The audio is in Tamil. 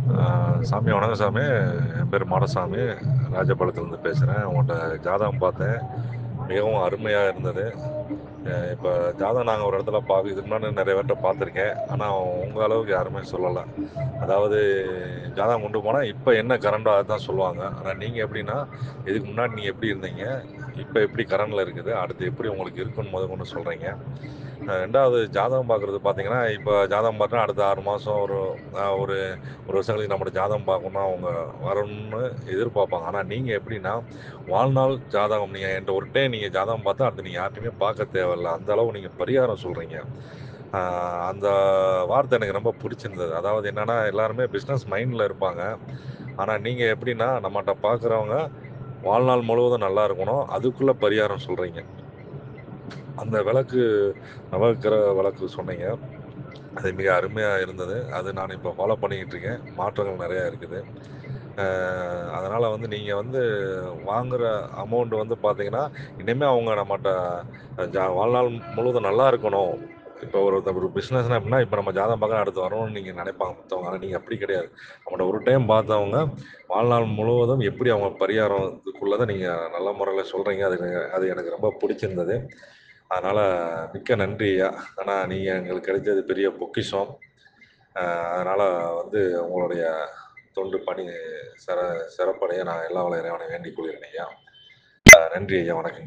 ஆ, சாமி வணக்கம் சாமி என் பேர் மாடசாமி ராஜபாளையத்துலேருந்து பேசுகிறேன் உங்கள்கிட்ட ஜாதகம் பார்த்தேன் மிகவும் அருமையாக இருந்தது இப்போ ஜாதகம் நாங்கள் ஒரு இடத்துல பார்க்க இதுக்கு முன்னாடி நிறைய பேர்கிட்ட பார்த்துருக்கேன் ஆனால் உங்கள் அளவுக்கு யாருமே சொல்லலை அதாவது ஜாதகம் கொண்டு போனால் இப்போ என்ன கரண்டோ அதுதான் சொல்லுவாங்க ஆனால் நீங்கள் எப்படின்னா இதுக்கு முன்னாடி நீங்கள் எப்படி இருந்தீங்க இப்போ எப்படி கரண்டில் இருக்குது அடுத்து எப்படி உங்களுக்கு இருக்குன்னு முத கொண்டு சொல்கிறீங்க ரெண்டாவது ஜாதகம் பார்க்குறது பார்த்தீங்கன்னா இப்போ ஜாதகம் பார்த்தா அடுத்த ஆறு மாதம் ஒரு ஆஹ், ஒரு ஒரு வருஷம் கழிச்சு நம்மளோட ஜாதகம் பார்க்கணும்னா அவங்க வரணும்னு எதிர்பார்ப்பாங்க ஆனால் நீங்கள் எப்படின்னா வாழ்நாள் ஜாதகம் நீங்கள் என்கிட்ட ஒரு டைம் நீங்கள் ஜாதகம் பார்த்தா அடுத்து நீங்கள் யார்ட்டையுமே பார்க்க தேவையில்ல அந்த அளவு நீங்கள் பரிகாரம் சொல்கிறீங்க அந்த வார்த்தை எனக்கு ரொம்ப பிடிச்சிருந்தது அதாவது என்னென்னா எல்லாருமே பிஸ்னஸ் மைண்டில் இருப்பாங்க ஆனால் நீங்கள் எப்படின்னா நம்மகிட்ட பார்க்குறவங்க வாழ்நாள் முழுவதும் நல்லா இருக்கணும் அதுக்குள்ளே பரிகாரம் சொல்கிறீங்க அந்த விளக்கு நவக்கிற விளக்கு சொன்னீங்க அது மிக அருமையாக இருந்தது அது நான் இப்போ ஃபாலோ பண்ணிக்கிட்டு இருக்கேன் மாற்றங்கள் நிறையா இருக்குது அதனால் வந்து நீங்கள் வந்து வாங்குகிற அமௌண்ட் வந்து பார்த்தீங்கன்னா இனிமேல் அவங்க நம்மகிட்ட ஜா வாழ்நாள் முழுவதும் நல்லா இருக்கணும் இப்போ ஒரு ஒரு பிஸ்னஸ்னா எப்படின்னா இப்போ நம்ம ஜாதகம் பார்க்க அடுத்து வரணும்னு நீங்கள் நினைப்பாங்க மற்றவங்க ஆனால் நீங்கள் அப்படி கிடையாது நம்மகிட்ட ஒரு டைம் பார்த்தவங்க வாழ்நாள் முழுவதும் எப்படி அவங்க பரிகாரம் இதுக்குள்ளதை நீங்கள் நல்ல முறையில் சொல்கிறீங்க அது எனக்கு- அது எனக்கு ரொம்ப பிடிச்சிருந்தது அதனால் மிக்க நன்றி ஐயா ஆனால் நீங்கள் எங்களுக்கு கிடைச்சது பெரிய பொக்கிஷம் அதனால் வந்து உங்களுடைய தொண்டு பணி சிற சிறப்படைய நான் எல்லா வள இறைவனை வேண்டிக் கொள்கிறேன் ஐயா அஹ் நன்றி ஐயா வணக்கம்